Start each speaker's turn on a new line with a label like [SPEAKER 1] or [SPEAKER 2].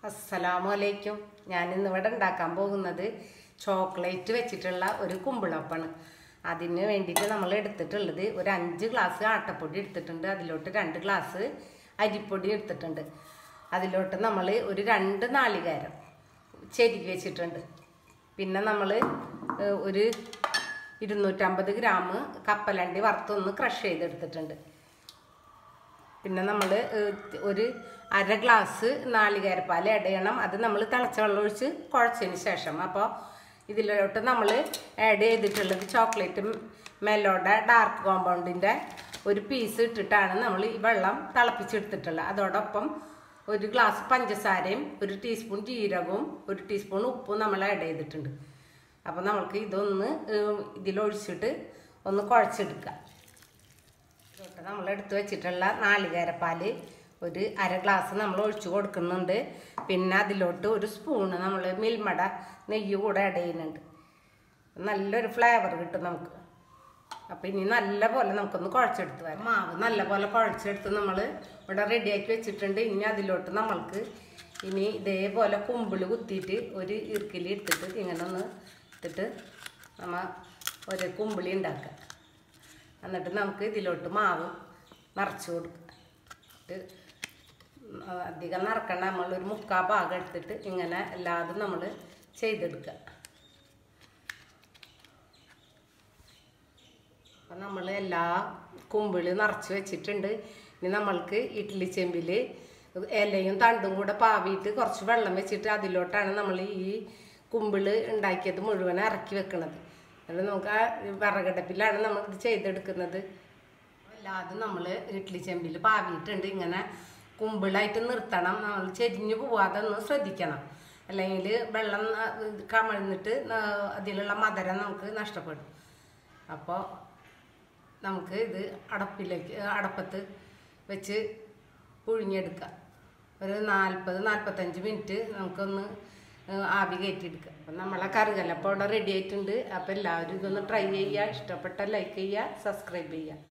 [SPEAKER 1] അസ്സലാമു അലൈക്കും ഞാൻ ഇന്നിവിടെ ഉണ്ടാക്കാൻ പോകുന്നത് ചോക്ലേറ്റ് വെച്ചിട്ടുള്ള ഒരു കുമ്പിളപ്പാണ് അതിന് വേണ്ടിയിട്ട് നമ്മൾ എടുത്തിട്ടുള്ളത് ഒരു അഞ്ച് ഗ്ലാസ് ആട്ടപ്പൊടി എടുത്തിട്ടുണ്ട് അതിലോട്ട് രണ്ട് ഗ്ലാസ് അരിപ്പൊടി എടുത്തിട്ടുണ്ട് അതിലോട്ട് നമ്മൾ ഒരു രണ്ട് നാളികേരം ചെരുകി വെച്ചിട്ടുണ്ട് പിന്നെ നമ്മൾ ഒരു ഇരുന്നൂറ്റമ്പത് ഗ്രാം കപ്പലണ്ടി വറുത്തൊന്ന് ക്രഷ് ചെയ്തെടുത്തിട്ടുണ്ട് പിന്നെ നമ്മൾ ഒരു അര ഗ്ലാസ് നാളികേരപ്പാൽ ആഡ് ചെയ്യണം അത് നമ്മൾ തിളച്ച വെള്ളം ഒഴിച്ച് കുഴച്ചതിന് ശേഷം അപ്പോൾ ഇതിലോട്ട് നമ്മൾ ആഡ് ചെയ്തിട്ടുള്ളത് ചോക്ലേറ്റ് മെലോയുടെ ഡാർക്ക് കോമ്പൗണ്ടിൻ്റെ ഒരു പീസ് ഇട്ടിട്ടാണ് നമ്മൾ ഈ വെള്ളം തിളപ്പിച്ചെടുത്തിട്ടുള്ളത് അതോടൊപ്പം ഒരു ഗ്ലാസ് പഞ്ചസാരയും ഒരു ടീസ്പൂൺ ജീരകവും ഒരു ടീസ്പൂൺ ഉപ്പും നമ്മൾ ആഡ് ചെയ്തിട്ടുണ്ട് അപ്പോൾ നമുക്ക് ഇതൊന്ന് ഇതിലൊഴിച്ചിട്ട് ഒന്ന് കുഴച്ചെടുക്കാം ഇതൊക്കെ നമ്മൾ എടുത്തു വെച്ചിട്ടുള്ള നാളികേരപ്പാൽ ഒരു അര ഗ്ലാസ് നമ്മൾ ഒഴിച്ചു കൊടുക്കുന്നുണ്ട് പിന്നെ അതിലോട്ട് ഒരു സ്പൂണ് നമ്മൾ മിൽമട നെയ്യ് കൂടെ ആഡ് ചെയ്യുന്നുണ്ട് നല്ലൊരു ഫ്ലേവർ കിട്ടും നമുക്ക് അപ്പോൾ ഇനി നല്ല പോലെ നമുക്കൊന്ന് കുഴച്ചെടുത്ത് വരാം മാവ് നല്ല പോലെ കുഴച്ചെടുത്ത് നമ്മൾ ഇവിടെ റെഡിയാക്കി വെച്ചിട്ടുണ്ട് ഇനി അതിലോട്ട് നമ്മൾക്ക് ഇനി ഇതേപോലെ കുമ്പിൾ കുത്തിയിട്ട് ഒരു ഇറുക്കിലി എടുത്തിട്ട് ഇങ്ങനെ ഒന്ന് ഇട്ടിട്ട് നമ്മൾ ഒരു കുമ്പിളി ഉണ്ടാക്കുക എന്നിട്ട് നമുക്ക് ഇതിലോട്ട് മാവ് നിറച്ച് കൊടുക്കുക ഇത് അധികം നിറക്കണ്ട നമ്മളൊരു മുക്കാ ഭാഗം എടുത്തിട്ട് ഇങ്ങനെ എല്ലാതും നമ്മൾ ചെയ്തെടുക്കുക അപ്പം നമ്മൾ എല്ലാ കുമ്പിള് നിറച്ച് വെച്ചിട്ടുണ്ട് ഇനി നമ്മൾക്ക് ഇഡ്ഡലി ചെമ്പിൽ ഇലയും തണ്ടും കൂടെ പാവിയിട്ട് കുറച്ച് വെള്ളം വെച്ചിട്ട് അതിലോട്ടാണ് നമ്മൾ ഈ കുമ്പിള് ഉണ്ടാക്കിയത് മുഴുവൻ ഇറക്കി വെക്കുന്നത് അത് നമുക്ക് ആ വിറകടപ്പിലാണ് നമ്മൾ ഇത് ചെയ്തെടുക്കുന്നത് എല്ലാതും നമ്മൾ ഇഡ്ഡലി ചെമ്പിൽ പാവിയിട്ടുണ്ട് ഇങ്ങനെ കുമ്പിളായിട്ട് നിർത്തണം നമ്മൾ ചെരിഞ്ഞു പോവാതെ ഒന്ന് ശ്രദ്ധിക്കണം അല്ലെങ്കിൽ വെള്ളം കമഴ്ന്നിട്ട് അതിലുള്ള മധുരം നമുക്ക് നഷ്ടപ്പെടും അപ്പോൾ നമുക്ക് ഇത് അടപ്പിലേക്ക് അടപ്പത്ത് വെച്ച് പുഴുങ്ങിയെടുക്കാം ഒരു നാൽപ്പത് നാൽപ്പത്തഞ്ച് മിനിറ്റ് നമുക്കൊന്ന് ആവി കയറ്റിയെടുക്കുക അപ്പം നമ്മളെ കറികലപ്പോൾ ഇവിടെ റെഡി ആയിട്ടുണ്ട് അപ്പോൾ എല്ലാവരും ഇതൊന്ന് ട്രൈ ചെയ്യുക ഇഷ്ടപ്പെട്ട ലൈക്ക് ചെയ്യുക സബ്സ്ക്രൈബ് ചെയ്യുക